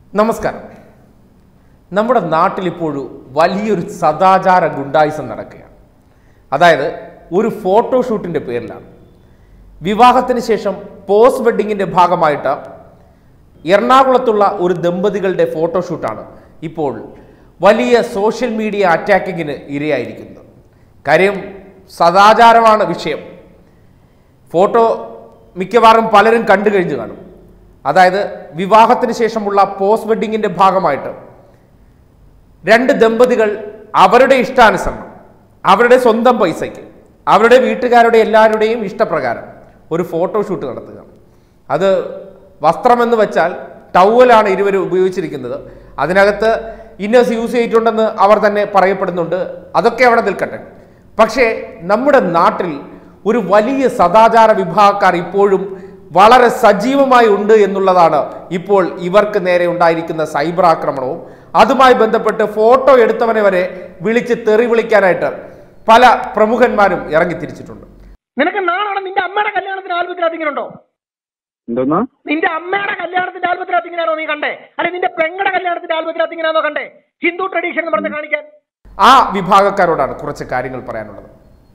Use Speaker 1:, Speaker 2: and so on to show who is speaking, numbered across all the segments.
Speaker 1: നമസ്കാരം നമ്മുടെ നാട്ടിലിപ്പോഴും വലിയൊരു സദാചാര ഗുണ്ടായിസം നടക്കുകയാണ് അതായത് ഒരു ഫോട്ടോഷൂട്ടിൻ്റെ പേരിലാണ് വിവാഹത്തിന് ശേഷം പോസ്റ്റ് വെഡ്ഡിങ്ങിൻ്റെ ഭാഗമായിട്ട് എറണാകുളത്തുള്ള ഒരു ദമ്പതികളുടെ ഫോട്ടോഷൂട്ടാണ് ഇപ്പോൾ വലിയ സോഷ്യൽ മീഡിയ അറ്റാക്കിങ്ങിന് ഇരയായിരിക്കുന്നത് കാര്യം സദാചാരമാണ് വിഷയം ഫോട്ടോ മിക്കവാറും പലരും കണ്ടു കഴിഞ്ഞു കാണും അതായത് വിവാഹത്തിന് ശേഷമുള്ള പോസ്റ്റ് വെഡ്ഡിങ്ങിന്റെ ഭാഗമായിട്ട് രണ്ട് ദമ്പതികൾ അവരുടെ ഇഷ്ടാനുസരണം അവരുടെ സ്വന്തം പൈസയ്ക്ക് അവരുടെ വീട്ടുകാരുടെ എല്ലാവരുടെയും ഇഷ്ടപ്രകാരം ഒരു ഫോട്ടോഷൂട്ട് നടത്തുക അത് വസ്ത്രമെന്ന് വെച്ചാൽ ടവലാണ് ഇരുവരും ഉപയോഗിച്ചിരിക്കുന്നത് അതിനകത്ത് ഇന്നേഴ്സ് യൂസ് ചെയ്തിട്ടുണ്ടെന്ന് അവർ തന്നെ പറയപ്പെടുന്നുണ്ട് അതൊക്കെ അവിടെ നിൽക്കട്ടെ പക്ഷേ നമ്മുടെ നാട്ടിൽ ഒരു വലിയ സദാചാര വിഭാഗക്കാർ ഇപ്പോഴും വളരെ സജീവമായി ഉണ്ട് എന്നുള്ളതാണ് ഇപ്പോൾ ഇവർക്ക് നേരെ ഉണ്ടായിരിക്കുന്ന സൈബർ ആക്രമണവും അതുമായി ബന്ധപ്പെട്ട് ഫോട്ടോ എടുത്തവനെ വരെ വിളിച്ച് തെറി വിളിക്കാനായിട്ട് പല പ്രമുഖന്മാരും ഇറങ്ങി തിരിച്ചിട്ടുണ്ട്
Speaker 2: നിനക്ക് നാളെ നിന്റെ അമ്മയുടെ കല്യാണത്തിന് ആൽബത്തിനകത്ത് ഇങ്ങനെ ഉണ്ടോ
Speaker 3: എന്തോന്നാ
Speaker 2: നിന്റെ അമ്മയുടെ കല്യാണത്തിന്റെ ആൽബത്തിനകത്ത് ഇങ്ങനെയാണോ നീ കണ്ടേ അല്ലെ നിന്റെ പെങ്ങളുടെ കല്യാണത്തിന്റെ ആൽബത്തിനകത്ത് ഇങ്ങനെയാണോ കണ്ടേ ഹിന്ദു ട്രഡീഷൻ എന്ന് പറഞ്ഞ് കാണിക്കാൻ
Speaker 1: ആ വിഭാഗക്കാരോടാണ് കുറച്ച് കാര്യങ്ങൾ പറയാനുള്ളത്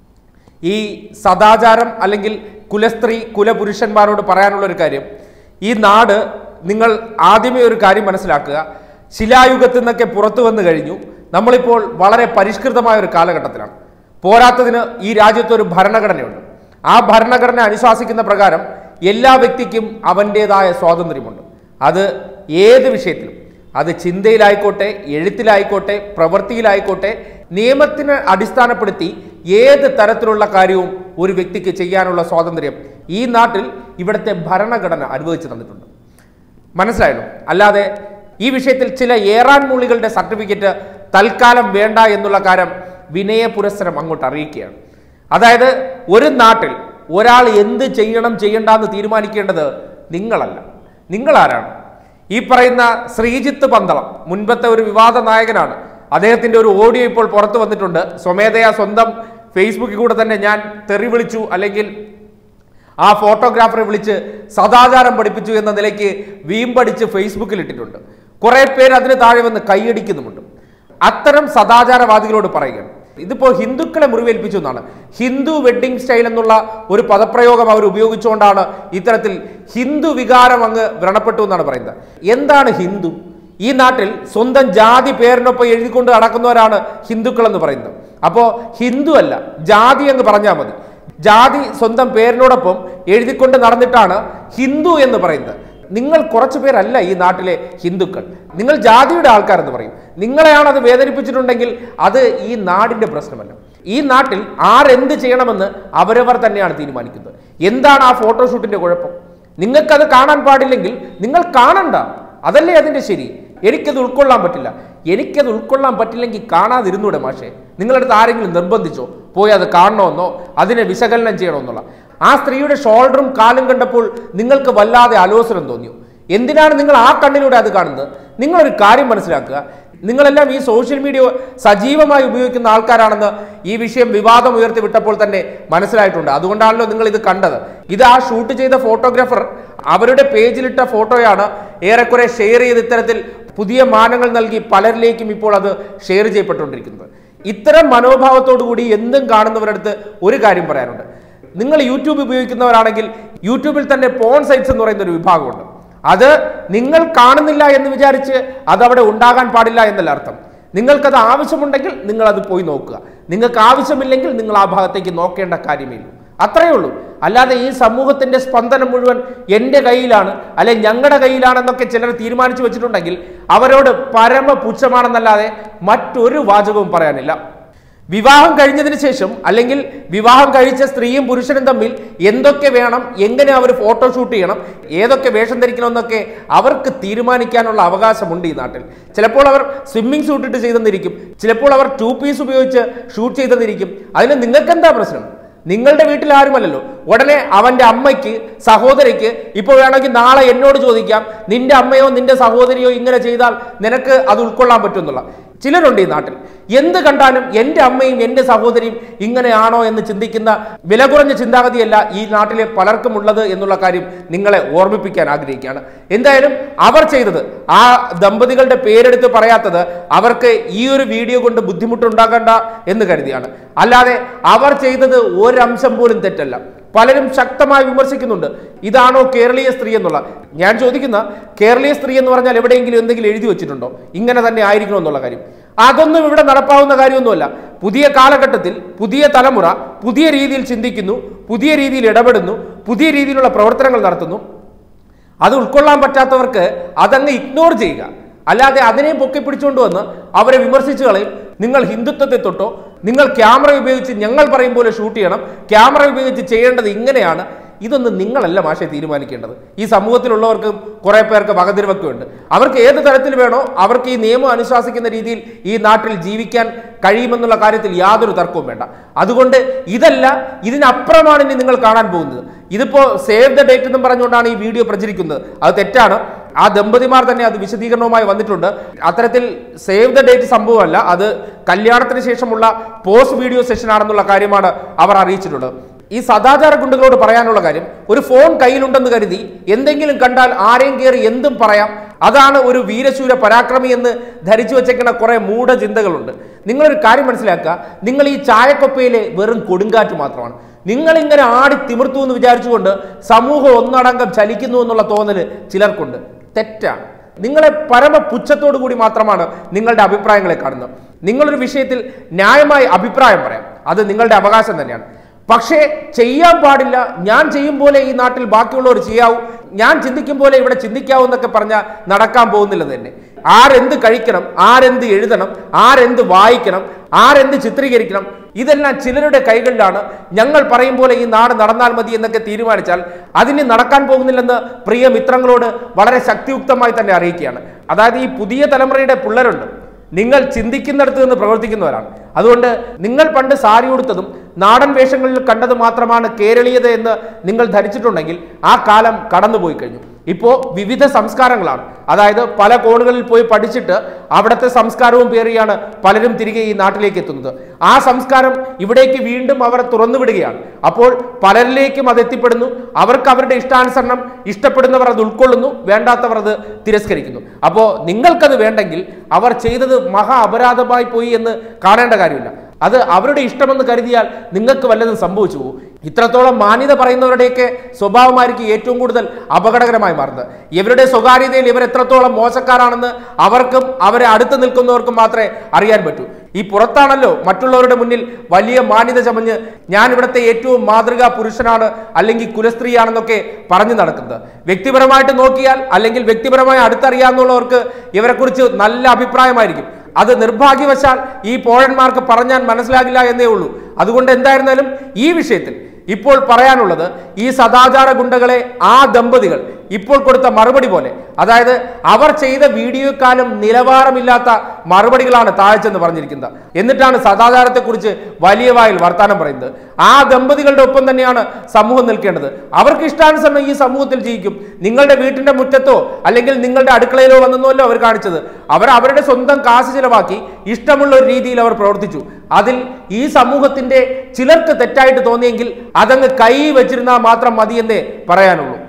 Speaker 1: ഈ സദാചാരം അല്ലെങ്കിൽ കുലസ്ത്രീ കുലപുരുഷന്മാരോട് പറയാനുള്ള ഒരു കാര്യം ഈ നാട് നിങ്ങൾ ആദ്യമേ ഒരു കാര്യം മനസ്സിലാക്കുക ശിലായുഗത്തിൽ നിന്നൊക്കെ പുറത്തു വന്നു കഴിഞ്ഞു നമ്മളിപ്പോൾ വളരെ പരിഷ്കൃതമായ ഒരു കാലഘട്ടത്തിലാണ് പോരാത്തതിന് ഈ രാജ്യത്ത് ഒരു ഭരണഘടനയുണ്ട് ആ ഭരണഘടന അനുശാസിക്കുന്ന പ്രകാരം എല്ലാ വ്യക്തിക്കും അവൻ്റേതായ സ്വാതന്ത്ര്യമുണ്ട് അത് ഏത് വിഷയത്തിലും അത് ചിന്തയിലായിക്കോട്ടെ എഴുത്തിലായിക്കോട്ടെ പ്രവൃത്തിയിലായിക്കോട്ടെ നിയമത്തിനെ അടിസ്ഥാനപ്പെടുത്തി ഏത് തരത്തിലുള്ള കാര്യവും ഒരു വ്യക്തിക്ക് ചെയ്യാനുള്ള സ്വാതന്ത്ര്യം ഈ നാട്ടിൽ ഇവിടുത്തെ ഭരണഘടന അനുവദിച്ചു തന്നിട്ടുണ്ട് മനസ്സിലായല്ലോ അല്ലാതെ ഈ വിഷയത്തിൽ ചില ഏറാൻ മൂളികളുടെ സർട്ടിഫിക്കറ്റ് തൽക്കാലം വേണ്ട എന്നുള്ള കാര്യം വിനയ പുരസ്സരം അങ്ങോട്ട് അറിയിക്കുകയാണ് അതായത് ഒരു നാട്ടിൽ ഒരാൾ എന്ത് ചെയ്യണം ചെയ്യണ്ടെന്ന് തീരുമാനിക്കേണ്ടത് നിങ്ങളല്ല നിങ്ങളാരാണ് ഈ പറയുന്ന ശ്രീജിത്ത് പന്തളം മുൻപത്തെ ഒരു വിവാദ നായകനാണ് അദ്ദേഹത്തിന്റെ ഒരു ഓഡിയോ ഇപ്പോൾ പുറത്തു വന്നിട്ടുണ്ട് സ്വമേധയാ സ്വന്തം ഫേസ്ബുക്കിൽ കൂടെ തന്നെ ഞാൻ തെറി വിളിച്ചു അല്ലെങ്കിൽ ആ ഫോട്ടോഗ്രാഫറെ വിളിച്ച് സദാചാരം പഠിപ്പിച്ചു എന്ന നിലയ്ക്ക് വീമ്പടിച്ച് ഫേസ്ബുക്കിൽ ഇട്ടിട്ടുണ്ട് കുറെ പേര് അതിന് താഴെ വന്ന് കൈയടിക്കുന്നുമുണ്ട് അത്തരം സദാചാരവാദികളോട് പറയുകയാണ് ഇതിപ്പോ ഹിന്ദുക്കളെ മുറിവേൽപ്പിച്ചു എന്നാണ് ഹിന്ദു വെഡ്ഡിംഗ് സ്റ്റൈൽ എന്നുള്ള ഒരു പദപ്രയോഗം അവർ ഉപയോഗിച്ചുകൊണ്ടാണ് ഇത്തരത്തിൽ ഹിന്ദു വികാരം അങ്ങ് വ്രണപ്പെട്ടു എന്നാണ് പറയുന്നത് എന്താണ് ഹിന്ദു ഈ നാട്ടിൽ സ്വന്തം ജാതി പേരിനൊപ്പം എഴുതിക്കൊണ്ട് നടക്കുന്നവരാണ് ഹിന്ദുക്കൾ എന്ന് പറയുന്നത് അപ്പോ ഹിന്ദു അല്ല ജാതി എന്ന് പറഞ്ഞാൽ മതി ജാതി സ്വന്തം പേരിനോടൊപ്പം എഴുതിക്കൊണ്ട് നടന്നിട്ടാണ് ഹിന്ദു എന്ന് പറയുന്നത് നിങ്ങൾ കുറച്ചു പേരല്ല ഈ നാട്ടിലെ ഹിന്ദുക്കൾ നിങ്ങൾ ജാതിയുടെ ആൾക്കാരെന്ന് പറയും നിങ്ങളെയാണ് അത് വേദനിപ്പിച്ചിട്ടുണ്ടെങ്കിൽ അത് ഈ നാടിന്റെ പ്രശ്നമല്ല ഈ നാട്ടിൽ ആരെന്ത് ചെയ്യണമെന്ന് അവരവർ തന്നെയാണ് തീരുമാനിക്കുന്നത് എന്താണ് ആ ഫോട്ടോഷൂട്ടിന്റെ കുഴപ്പം നിങ്ങൾക്കത് കാണാൻ പാടില്ലെങ്കിൽ നിങ്ങൾ കാണണ്ട അതല്ലേ അതിന്റെ ശരി എനിക്കത് ഉൾക്കൊള്ളാൻ പറ്റില്ല എനിക്കത് ഉൾക്കൊള്ളാൻ പറ്റില്ലെങ്കിൽ കാണാതിരുന്നൂടെ മാഷെ നിങ്ങളടുത്ത് ആരെങ്കിലും നിർബന്ധിച്ചോ പോയി അത് കാണണമെന്നോ അതിനെ വിശകലനം ചെയ്യണമെന്നുള്ള ആ സ്ത്രീയുടെ ഷോൾഡറും കാലും കണ്ടപ്പോൾ നിങ്ങൾക്ക് വല്ലാതെ ആലോചനം തോന്നിയോ എന്തിനാണ് നിങ്ങൾ ആ കണ്ണിലൂടെ അത് കാണുന്നത് നിങ്ങളൊരു കാര്യം മനസ്സിലാക്കുക നിങ്ങളെല്ലാം ഈ സോഷ്യൽ മീഡിയ സജീവമായി ഉപയോഗിക്കുന്ന ആൾക്കാരാണെന്ന് ഈ വിഷയം വിവാദം ഉയർത്തി വിട്ടപ്പോൾ തന്നെ മനസ്സിലായിട്ടുണ്ട് അതുകൊണ്ടാണല്ലോ നിങ്ങൾ ഇത് കണ്ടത് ഇത് ആ ഷൂട്ട് ചെയ്ത ഫോട്ടോഗ്രാഫർ അവരുടെ പേജിലിട്ട ഫോട്ടോയാണ് ഏറെക്കുറെ ഷെയർ ചെയ്ത് ഇത്തരത്തിൽ പുതിയ മാനങ്ങൾ നൽകി പലരിലേക്കും ഇപ്പോൾ അത് ഷെയർ ചെയ്യപ്പെട്ടുകൊണ്ടിരിക്കുന്നത് ഇത്തരം മനോഭാവത്തോടു കൂടി എന്തും കാണുന്നവരടുത്ത് ഒരു കാര്യം പറയാനുണ്ട് നിങ്ങൾ യൂട്യൂബ് ഉപയോഗിക്കുന്നവരാണെങ്കിൽ യൂട്യൂബിൽ തന്നെ പോൺ സൈറ്റ്സ് എന്ന് പറയുന്ന ഒരു വിഭാഗമുണ്ട് അത് നിങ്ങൾ കാണുന്നില്ല എന്ന് വിചാരിച്ച് അത് അവിടെ ഉണ്ടാകാൻ പാടില്ല എന്നല്ല അർത്ഥം നിങ്ങൾക്കത് ആവശ്യമുണ്ടെങ്കിൽ നിങ്ങൾ അത് പോയി നോക്കുക നിങ്ങൾക്ക് ആവശ്യമില്ലെങ്കിൽ നിങ്ങൾ ആ ഭാഗത്തേക്ക് നോക്കേണ്ട കാര്യമില്ല അത്രയേ ഉള്ളൂ അല്ലാതെ ഈ സമൂഹത്തിന്റെ സ്പന്ദനം മുഴുവൻ എൻ്റെ കയ്യിലാണ് അല്ലെ ഞങ്ങളുടെ കയ്യിലാണെന്നൊക്കെ ചിലർ തീരുമാനിച്ചു വെച്ചിട്ടുണ്ടെങ്കിൽ അവരോട് പരമ പുച്ഛമാണെന്നല്ലാതെ മറ്റൊരു വാചകവും പറയാനില്ല വിവാഹം കഴിഞ്ഞതിന് ശേഷം അല്ലെങ്കിൽ വിവാഹം കഴിച്ച സ്ത്രീയും പുരുഷനും തമ്മിൽ എന്തൊക്കെ വേണം എങ്ങനെ അവർ ഫോട്ടോഷൂട്ട് ചെയ്യണം ഏതൊക്കെ വേഷം ധരിക്കണമെന്നൊക്കെ അവർക്ക് തീരുമാനിക്കാനുള്ള അവകാശമുണ്ട് ഈ നാട്ടിൽ ചിലപ്പോൾ അവർ സ്വിമ്മിംഗ് സൂട്ട് ഇട്ട് ചെയ്തെന്നിരിക്കും ചിലപ്പോൾ അവർ ടു പീസ് ഉപയോഗിച്ച് ഷൂട്ട് ചെയ്തെന്നിരിക്കും അതിന് നിങ്ങൾക്ക് എന്താ പ്രശ്നം നിങ്ങളുടെ വീട്ടിൽ ആരുമല്ലല്ലോ ഉടനെ അവന്റെ അമ്മയ്ക്ക് സഹോദരിക്ക് ഇപ്പോൾ വേണമെങ്കിൽ നാളെ എന്നോട് ചോദിക്കാം നിന്റെ അമ്മയോ നിന്റെ സഹോദരിയോ ഇങ്ങനെ ചെയ്താൽ നിനക്ക് അത് ഉൾക്കൊള്ളാൻ പറ്റുമെന്നുള്ള ചിലരുണ്ട് ഈ നാട്ടിൽ എന്ത് കണ്ടാലും എൻ്റെ അമ്മയും എൻ്റെ സഹോദരിയും ഇങ്ങനെയാണോ എന്ന് ചിന്തിക്കുന്ന വില കുറഞ്ഞ ചിന്താഗതിയല്ല ഈ നാട്ടിലെ പലർക്കും ഉള്ളത് എന്നുള്ള കാര്യം നിങ്ങളെ ഓർമ്മിപ്പിക്കാൻ ആഗ്രഹിക്കുകയാണ് എന്തായാലും അവർ ചെയ്തത് ആ ദമ്പതികളുടെ പേരെടുത്ത് പറയാത്തത് അവർക്ക് ഈ ഒരു വീഡിയോ കൊണ്ട് ബുദ്ധിമുട്ടുണ്ടാകണ്ട എന്ന് കരുതിയാണ് അല്ലാതെ അവർ ചെയ്തത് ഒരംശം പോലും തെറ്റല്ല പലരും ശക്തമായി വിമർശിക്കുന്നുണ്ട് ഇതാണോ കേരളീയ സ്ത്രീ എന്നുള്ള ഞാൻ ചോദിക്കുന്ന കേരളീയ സ്ത്രീ എന്ന് പറഞ്ഞാൽ എവിടെയെങ്കിലും എന്തെങ്കിലും എഴുതി വെച്ചിട്ടുണ്ടോ ഇങ്ങനെ തന്നെ ആയിരിക്കണം എന്നുള്ള കാര്യം അതൊന്നും ഇവിടെ നടപ്പാവുന്ന കാര്യമൊന്നുമല്ല പുതിയ കാലഘട്ടത്തിൽ പുതിയ തലമുറ പുതിയ രീതിയിൽ ചിന്തിക്കുന്നു പുതിയ രീതിയിൽ ഇടപെടുന്നു പുതിയ രീതിയിലുള്ള പ്രവർത്തനങ്ങൾ നടത്തുന്നു അത് ഉൾക്കൊള്ളാൻ പറ്റാത്തവർക്ക് അതങ്ങ് ഇഗ്നോർ ചെയ്യുക അല്ലാതെ അതിനെ പൊക്കി പിടിച്ചുകൊണ്ട് വന്ന് അവരെ വിമർശിച്ചു കളയും നിങ്ങൾ ഹിന്ദുത്വത്തെ തൊട്ടോ നിങ്ങൾ ക്യാമറ ഉപയോഗിച്ച് ഞങ്ങൾ പറയും പോലെ ഷൂട്ട് ചെയ്യണം ക്യാമറ ഉപയോഗിച്ച് ചെയ്യേണ്ടത് ഇങ്ങനെയാണ് ഇതൊന്നും നിങ്ങളല്ല മാഷെ തീരുമാനിക്കേണ്ടത് ഈ സമൂഹത്തിലുള്ളവർക്ക് കുറെ പേർക്ക് വകതിരിവൊക്കെ ഉണ്ട് അവർക്ക് ഏത് തരത്തിൽ വേണോ അവർക്ക് ഈ നിയമം അനുശാസിക്കുന്ന രീതിയിൽ ഈ നാട്ടിൽ ജീവിക്കാൻ കഴിയുമെന്നുള്ള കാര്യത്തിൽ യാതൊരു തർക്കവും വേണ്ട അതുകൊണ്ട് ഇതല്ല ഇതിനപ്പുറമാണ് ഇനി നിങ്ങൾ കാണാൻ പോകുന്നത് ഇതിപ്പോ സേവ് ദ ഡേറ്റ് എന്നും പറഞ്ഞുകൊണ്ടാണ് ഈ വീഡിയോ പ്രചരിക്കുന്നത് അത് തെറ്റാണ് ആ ദമ്പതിമാർ തന്നെ അത് വിശദീകരണവുമായി വന്നിട്ടുണ്ട് അത്തരത്തിൽ സേവ് ദ ഡേറ്റ് സംഭവമല്ല അത് കല്യാണത്തിന് ശേഷമുള്ള പോസ്റ്റ് വീഡിയോ സെഷൻ ആണെന്നുള്ള കാര്യമാണ് അവർ അറിയിച്ചിട്ടുള്ളത് ഈ സദാചാര ഗുണ്ടകളോട് പറയാനുള്ള കാര്യം ഒരു ഫോൺ കയ്യിലുണ്ടെന്ന് കരുതി എന്തെങ്കിലും കണ്ടാൽ ആരെയും കയറി എന്തും പറയാം അതാണ് ഒരു വീരശൂര പരാക്രമി എന്ന് ധരിച്ചു വച്ചേക്കുന്ന കുറെ മൂഢചിന്തകളുണ്ട് നിങ്ങളൊരു കാര്യം മനസ്സിലാക്കുക നിങ്ങൾ ഈ ചായക്കൊപ്പയിലെ വെറും കൊടുങ്കാറ്റ് മാത്രമാണ് നിങ്ങൾ ഇങ്ങനെ ആടി തിമിർത്തു എന്ന് വിചാരിച്ചുകൊണ്ട് സമൂഹം ഒന്നടങ്കം ചലിക്കുന്നു എന്നുള്ള തോന്നല് ചിലർക്കുണ്ട് തെറ്റാണ് നിങ്ങളെ പരമ പുച്ഛത്തോടു കൂടി മാത്രമാണ് നിങ്ങളുടെ അഭിപ്രായങ്ങളെ കാണുന്നത് നിങ്ങളൊരു വിഷയത്തിൽ ന്യായമായി അഭിപ്രായം പറയാം അത് നിങ്ങളുടെ അവകാശം തന്നെയാണ് പക്ഷേ ചെയ്യാൻ പാടില്ല ഞാൻ ചെയ്യും പോലെ ഈ നാട്ടിൽ ബാക്കിയുള്ളവർ ചെയ്യാവൂ ഞാൻ ചിന്തിക്കും പോലെ ഇവിടെ ചിന്തിക്കാവൂ എന്നൊക്കെ പറഞ്ഞാൽ നടക്കാൻ പോകുന്നില്ല തന്നെ ആരെന്ത് കഴിക്കണം ആരെന്ത് എഴുതണം ആരെന്ത് വായിക്കണം ആരെന്ത് ചിത്രീകരിക്കണം ഇതെല്ലാം ചിലരുടെ കൈകളിലാണ് ഞങ്ങൾ പറയും പോലെ ഈ നാട് നടന്നാൽ മതി എന്നൊക്കെ തീരുമാനിച്ചാൽ അതിന് നടക്കാൻ പോകുന്നില്ലെന്ന് പ്രിയ മിത്രങ്ങളോട് വളരെ ശക്തിയുക്തമായി തന്നെ അറിയിക്കുകയാണ് അതായത് ഈ പുതിയ തലമുറയുടെ പിള്ളേരുണ്ട് നിങ്ങൾ ചിന്തിക്കുന്നിടത്ത് നിന്ന് പ്രവർത്തിക്കുന്നവരാണ് അതുകൊണ്ട് നിങ്ങൾ പണ്ട് സാരി ഉടുത്തതും നാടൻ വേഷങ്ങളിൽ കണ്ടത് മാത്രമാണ് കേരളീയത എന്ന് നിങ്ങൾ ധരിച്ചിട്ടുണ്ടെങ്കിൽ ആ കാലം കടന്നുപോയി കഴിഞ്ഞു ഇപ്പോൾ വിവിധ സംസ്കാരങ്ങളാണ് അതായത് പല കോണുകളിൽ പോയി പഠിച്ചിട്ട് അവിടുത്തെ സംസ്കാരവും പേറിയാണ് പലരും തിരികെ ഈ നാട്ടിലേക്ക് എത്തുന്നത് ആ സംസ്കാരം ഇവിടേക്ക് വീണ്ടും അവർ തുറന്നു വിടുകയാണ് അപ്പോൾ പലരിലേക്കും അത് എത്തിപ്പെടുന്നു അവർക്ക് അവരുടെ ഇഷ്ടാനുസരണം ഇഷ്ടപ്പെടുന്നവർ അത് ഉൾക്കൊള്ളുന്നു വേണ്ടാത്തവർ അത് തിരസ്കരിക്കുന്നു അപ്പോൾ നിങ്ങൾക്കത് വേണ്ടെങ്കിൽ അവർ ചെയ്തത് മഹാ അപരാധമായി പോയി എന്ന് കാണേണ്ട കാര്യമില്ല അത് അവരുടെ ഇഷ്ടമെന്ന് കരുതിയാൽ നിങ്ങൾക്ക് വല്ലതും സംഭവിച്ചു പോകും ഇത്രത്തോളം മാന്യത പറയുന്നവരുടെയൊക്കെ സ്വഭാവമായിരിക്കും ഏറ്റവും കൂടുതൽ അപകടകരമായി മാറുന്നത് ഇവരുടെ സ്വകാര്യതയിൽ ഇവർ എത്രത്തോളം മോശക്കാരാണെന്ന് അവർക്കും അവരെ അടുത്ത് നിൽക്കുന്നവർക്കും മാത്രമേ അറിയാൻ പറ്റൂ ഈ പുറത്താണല്ലോ മറ്റുള്ളവരുടെ മുന്നിൽ വലിയ മാന്യത ചമഞ്ഞ് ഞാൻ ഇവിടുത്തെ ഏറ്റവും മാതൃകാ പുരുഷനാണ് അല്ലെങ്കിൽ കുലസ്ത്രീയാണെന്നൊക്കെ പറഞ്ഞു നടക്കുന്നത് വ്യക്തിപരമായിട്ട് നോക്കിയാൽ അല്ലെങ്കിൽ വ്യക്തിപരമായി അടുത്തറിയാവുന്നവർക്ക് ഇവരെക്കുറിച്ച് നല്ല അഭിപ്രായമായിരിക്കും അത് നിർഭാഗ്യവശാൽ ഈ പോഴന്മാർക്ക് പറഞ്ഞാൽ മനസ്സിലാകില്ല എന്നേ ഉള്ളൂ അതുകൊണ്ട് എന്തായിരുന്നാലും ഈ വിഷയത്തിൽ ഇപ്പോൾ പറയാനുള്ളത് ഈ സദാചാര ഗുണ്ടകളെ ആ ദമ്പതികൾ ഇപ്പോൾ കൊടുത്ത മറുപടി പോലെ അതായത് അവർ ചെയ്ത വീഡിയോക്കാലം നിലവാരമില്ലാത്ത മറുപടികളാണ് താഴ്ചെന്ന് പറഞ്ഞിരിക്കുന്നത് എന്നിട്ടാണ് സദാചാരത്തെക്കുറിച്ച് വലിയ വായിൽ വർത്താനം പറയുന്നത് ആ ദമ്പതികളുടെ ഒപ്പം തന്നെയാണ് സമൂഹം നിൽക്കേണ്ടത് അവർക്ക് ഇഷ്ടാനുസരണം ഈ സമൂഹത്തിൽ ജീവിക്കും നിങ്ങളുടെ വീട്ടിന്റെ മുറ്റത്തോ അല്ലെങ്കിൽ നിങ്ങളുടെ അടുക്കളയിലോ വന്നെന്നല്ലോ അവർ കാണിച്ചത് അവർ അവരുടെ സ്വന്തം കാശ് ചിലവാക്കി ഇഷ്ടമുള്ള ഒരു രീതിയിൽ അവർ പ്രവർത്തിച്ചു അതിൽ ഈ സമൂഹത്തിന്റെ ചിലർക്ക് തെറ്റായിട്ട് തോന്നിയെങ്കിൽ അതങ്ങ് കൈ വെച്ചിരുന്നാൽ മാത്രം മതിയെന്നേ പറയാനുള്ളൂ